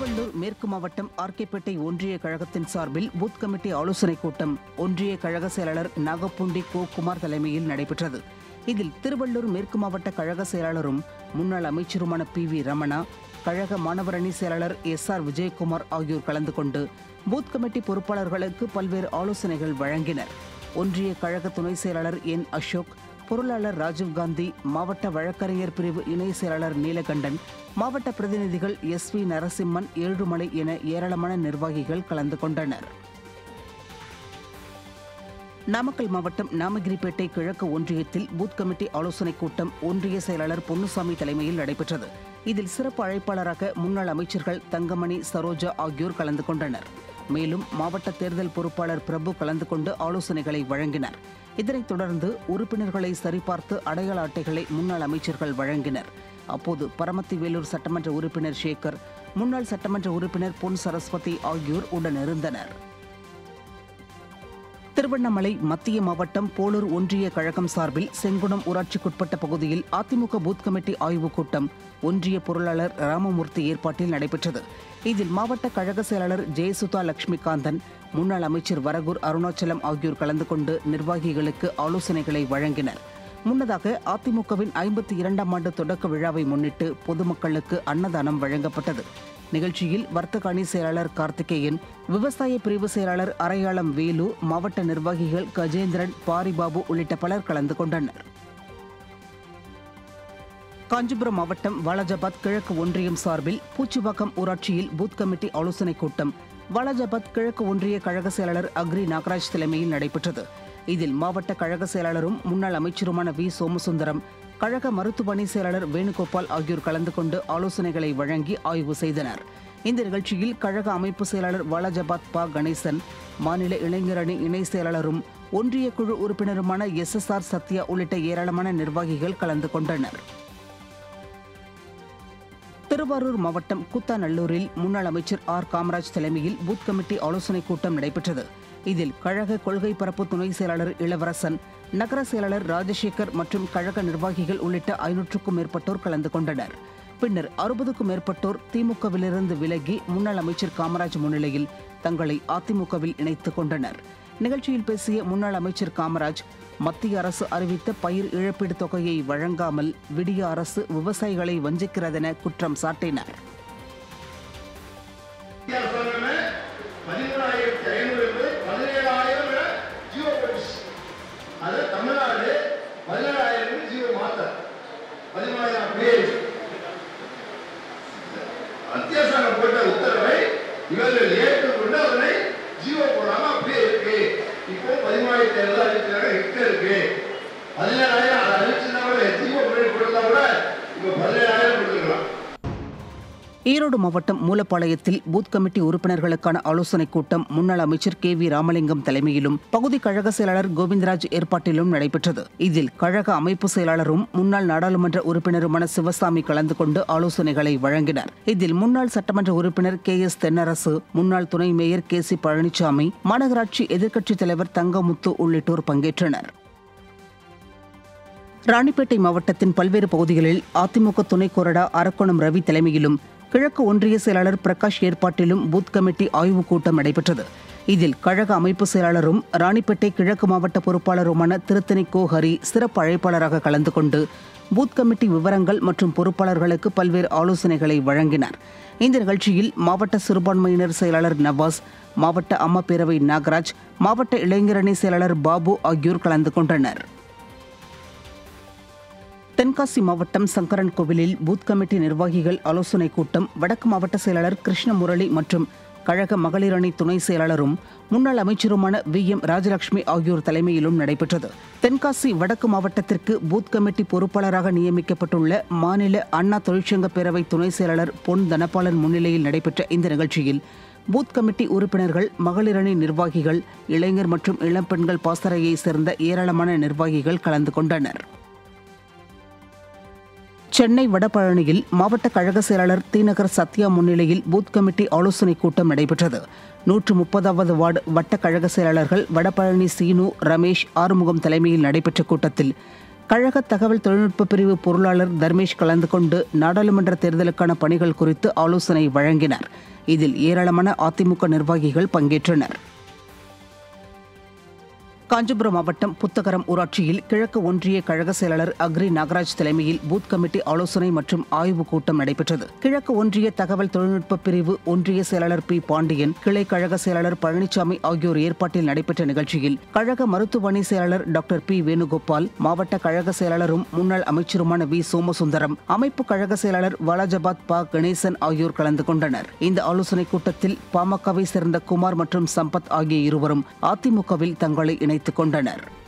திருவள்ளூர் மேற்கு மாவட்டம் ஆர்கேப்பேட்டை ஒன்றிய கழகத்தின் சார்பில் பூத் கமிட்டி ஆலோசனைக் கூட்டம் ஒன்றிய கழக செயலாளர் நாகப்புண்டி கோ குமார் தலைமையில் நடைபெற்றது இதில் திருவள்ளூர் மேற்கு மாவட்ட கழக செயலாளரும் முன்னாள் அமைச்சருமான பி வி ரமணா கழக மாணவர் அணி செயலாளர் எஸ் ஆர் விஜயகுமார் ஆகியோர் கலந்து கொண்டு பூத் கமிட்டி பொறுப்பாளர்களுக்கு பல்வேறு ஆலோசனைகள் வழங்கினர் ஒன்றிய கழக துணை செயலாளர் என் அசோக் பொருளாளர் ராஜீவ்காந்தி மாவட்ட வழக்கறிஞர் பிரிவு இணை செயலாளர் நீலகண்டன் மாவட்ட பிரதிநிதிகள் எஸ் வி நரசிம்மன் ஏழுமலை என ஏராளமான நிர்வாகிகள் கலந்து கொண்டனர் நாமக்கல் மாவட்டம் நாமகிரிப்பேட்டை கிழக்கு ஒன்றியத்தில் பூத் கமிட்டி ஆலோசனைக் கூட்டம் ஒன்றிய செயலாளர் பொன்னுசாமி தலைமையில் நடைபெற்றது இதில் சிறப்பு அழைப்பாளராக முன்னாள் அமைச்சர்கள் தங்கமணி சரோஜா ஆகியோர் கலந்து கொண்டனர் மேலும் மாவட்ட தேர்தல் பொறுப்பாளர் பிரபு கலந்து கொண்டு ஆலோசனைகளை வழங்கினர் இதனைத் தொடர்ந்து உறுப்பினர்களை சரிபார்த்து அடையாள அட்டைகளை முன்னாள் அமைச்சர்கள் வழங்கினர் அப்போது பரமத்தி வேலூர் சட்டமன்ற உறுப்பினர் சேகர் முன்னாள் சட்டமன்ற உறுப்பினர் பொன் சரஸ்வதி ஆகியோர் உடனிருந்தனர் திருவண்ணாமலை மத்திய மாவட்டம் போலூர் ஒன்றிய கழகம் சார்பில் செங்குணம் ஊராட்சிக்குட்பட்ட பகுதியில் அதிமுக பூத் கமிட்டி ஆய்வுக் கூட்டம் ஒன்றிய பொருளாளர் ராமமூர்த்தி ஏற்பாட்டில் நடைபெற்றது இதில் மாவட்ட கழக செயலாளர் ஜெயசுதா லட்சுமிகாந்தன் முன்னாள் அமைச்சர் வரகூர் அருணாச்சலம் ஆகியோர் கலந்து கொண்டு நிர்வாகிகளுக்கு ஆலோசனைகளை வழங்கினர் முன்னதாக அதிமுகவின் ஐம்பத்தி இரண்டாம் ஆண்டு தொடக்க விழாவை முன்னிட்டு பொதுமக்களுக்கு அன்னதானம் வழங்கப்பட்டது நிகழ்ச்சியில் வர்த்தக அணி செயலாளர் கார்த்திகேயன் விவசாய பிரிவு செயலாளர் அரையாளம் வேலு மாவட்ட நிர்வாகிகள் கஜேந்திரன் பாரிபாபு உள்ளிட்ட பலர் கலந்து கொண்டனர் காஞ்சிபுரம் மாவட்டம் வாலாஜாபாத் கிழக்கு ஒன்றியம் சார்பில் பூச்சிவாக்கம் ஊராட்சியில் பூத் கமிட்டி ஆலோசனைக் கூட்டம் வாலாஜாபாத் கிழக்கு ஒன்றிய கழக செயலாளர் அக்ரி நாகராஜ் தலைமையில் நடைபெற்றது இதில் மாவட்ட கழக செயலாளரும் முன்னாள் அமைச்சருமான வி சோமசுந்தரம் கழக மருத்துவ அணி செயலாளர் வேணுகோபால் ஆகியோர் கலந்து கொண்டு ஆலோசனைகளை வழங்கி ஆய்வு செய்தனர் இந்த நிகழ்ச்சியில் கழக அமைப்பு செயலாளர் வாலாஜாபாத் பா கணேசன் மாநில இளைஞர் அணி இணை செயலாளரும் ஒன்றிய குழு உறுப்பினருமான எஸ் எஸ் ஆர் சத்யா உள்ளிட்ட ஏராளமான நிர்வாகிகள் கலந்து கொண்டனர் திருவாரூர் மாவட்டம் கூத்தாநல்லூரில் முன்னாள் அமைச்சர் ஆர் காமராஜ் தலைமையில் பூத் கமிட்டி ஆலோசனைக் கூட்டம் நடைபெற்றது இதில் கழக கொள்கை பரப்பு துணை செயலாளர் இளவரசன் நகர செயலாளர் ராஜசேகர் மற்றும் கழக நிர்வாகிகள் உள்ளிட்ட ஐநூற்றுக்கும் மேற்பட்டோர் கலந்து கொண்டனர் பின்னர் அறுபதுக்கும் மேற்பட்டோர் திமுகவிலிருந்து விலகி முன்னாள் அமைச்சர் காமராஜ் முன்னிலையில் தங்களை அதிமுகவில் இணைத்துக் கொண்டனர் நிகழ்ச்சியில் பேசிய முன்னாள் அமைச்சர் காமராஜ் மத்திய அரசு அறிவித்த பயிர் இழப்பீடு தொகையை வழங்காமல் விடிய அரசு விவசாயிகளை வஞ்சிக்கிறதென குற்றம் சாட்டினார் வித்தியாசமே பதிமூணாயிரத்தி ஐநூறு என்பது பதினேழாயிரம் என ஜியோ போட்டுச்சு அது தமிழ்நாடு பதினேழாயிரம் ஜியோ மாத்த பதிமூணாயிரம் அப்படியே இருக்கு. மத்திய அரசாங்கம் போட்ட உத்தரவை இவர்கள் ஏற்றுக்கொண்டு அதனை ஜியோ போடாம அப்படியே இருக்கு இப்போ பதிமூணாயிரத்தி ஐநூறு அறிவிக்கிறாங்க எட்டு இருக்கு பதினேழாயிரம் அதை அறிவிச்சிருந்தா கூட ஜியோ பண்ணி கொடுத்தா கூட இப்போ பதினேழாயிரம் கொடுத்துருக்கலாம் ஈரோடு மாவட்டம் மூலப்பாளையத்தில் பூத் கமிட்டி உறுப்பினர்களுக்கான ஆலோசனைக் கூட்டம் முன்னாள் அமைச்சர் கே வி ராமலிங்கம் தலைமையிலும் பகுதி கழக செயலாளர் கோவிந்தராஜ் ஏற்பாட்டிலும் நடைபெற்றது இதில் கழக அமைப்பு செயலாளரும் முன்னாள் நாடாளுமன்ற உறுப்பினருமான சிவசாமி கலந்து கொண்டு ஆலோசனைகளை வழங்கினர் இதில் முன்னாள் சட்டமன்ற உறுப்பினர் கே எஸ் தென்னரசு முன்னாள் துணை மேயர் கே சி பழனிசாமி மாநகராட்சி எதிர்க்கட்சித் தலைவர் தங்கமுத்து உள்ளிட்டோர் பங்கேற்றனர் ராணிப்பேட்டை மாவட்டத்தின் பல்வேறு பகுதிகளில் அதிமுக துணை கொறடா அரக்கோணம் ரவி தலைமையிலும் கிழக்கு ஒன்றிய செயலாளர் பிரகாஷ் ஏற்பாட்டிலும் பூத் கமிட்டி ஆய்வுக் கூட்டம் நடைபெற்றது இதில் கழக அமைப்பு செயலாளரும் ராணிப்பேட்டை கிழக்கு மாவட்ட பொறுப்பாளருமான திருத்தணி கோ ஹரி சிறப்பு அழைப்பாளராக கலந்து கொண்டு பூத் கமிட்டி விவரங்கள் மற்றும் பொறுப்பாளர்களுக்கு பல்வேறு ஆலோசனைகளை வழங்கினார் இந்த நிகழ்ச்சியில் மாவட்ட சிறுபான்மையினர் செயலாளர் நவாஸ் மாவட்ட அம்மா பேரவை நாகராஜ் மாவட்ட இளைஞரணி செயலாளர் பாபு ஆகியோர் கலந்து கொண்டனர் தென்காசி மாவட்டம் சங்கரன் கோவிலில் பூத் கமிட்டி நிர்வாகிகள் ஆலோசனைக் கூட்டம் வடக்கு மாவட்ட செயலாளர் கிருஷ்ணமுரளி மற்றும் கழக மகளிர் அணி துணை செயலாளரும் முன்னாள் அமைச்சருமான வி எம் ராஜலட்சுமி ஆகியோர் தலைமையிலும் நடைபெற்றது தென்காசி வடக்கு மாவட்டத்திற்கு பூத் கமிட்டி பொறுப்பாளராக நியமிக்கப்பட்டுள்ள மாநில அண்ணா தொழிற்சங்க பேரவை துணை செயலாளர் பொன் தனபாலன் முன்னிலையில் நடைபெற்ற இந்த நிகழ்ச்சியில் பூத் கமிட்டி உறுப்பினர்கள் மகளிரணி நிர்வாகிகள் இளைஞர் மற்றும் இளம்பெண்கள் பாசறையை சேர்ந்த ஏராளமான நிர்வாகிகள் கலந்து கொண்டனர் சென்னை வடபழனியில் மாவட்ட கழக செயலாளர் தீநகர் சத்யா முன்னிலையில் பூத் கமிட்டி ஆலோசனைக் கூட்டம் நடைபெற்றது நூற்று முப்பதாவது வார்டு வட்ட கழக செயலாளர்கள் வடபழனி சீனு ரமேஷ் ஆறுமுகம் தலைமையில் நடைபெற்ற கூட்டத்தில் கழக தகவல் தொழில்நுட்ப பிரிவு பொருளாளர் தர்மேஷ் கலந்து கொண்டு நாடாளுமன்ற தேர்தலுக்கான பணிகள் குறித்து ஆலோசனை வழங்கினார் இதில் ஏராளமான அதிமுக நிர்வாகிகள் பங்கேற்றனர் காஞ்சிபுரம் மாவட்டம் புத்தகரம் ஊராட்சியில் கிழக்கு ஒன்றிய கழக செயலாளர் அக்ரி நாகராஜ் தலைமையில் பூத் கமிட்டி ஆலோசனை மற்றும் ஆய்வுக் கூட்டம் நடைபெற்றது கிழக்கு ஒன்றிய தகவல் தொழில்நுட்ப பிரிவு ஒன்றிய செயலாளர் பி பாண்டியன் கிளை கழக செயலாளர் பழனிசாமி ஆகியோர் ஏற்பாட்டில் நடைபெற்ற நிகழ்ச்சியில் கழக மருத்துவ அணி செயலாளர் டாக்டர் பி வேணுகோபால் மாவட்ட கழக செயலாளரும் முன்னாள் அமைச்சருமான வி சோமசுந்தரம் அமைப்பு கழக செயலாளர் வாலாஜாபாத் பா கணேசன் ஆகியோர் கலந்து கொண்டனர் இந்த ஆலோசனைக் கூட்டத்தில் பாமகவை சேர்ந்த குமார் மற்றும் சம்பத் ஆகிய இருவரும் அதிமுகவில் தங்களை இணைத்துக் கொண்டனர்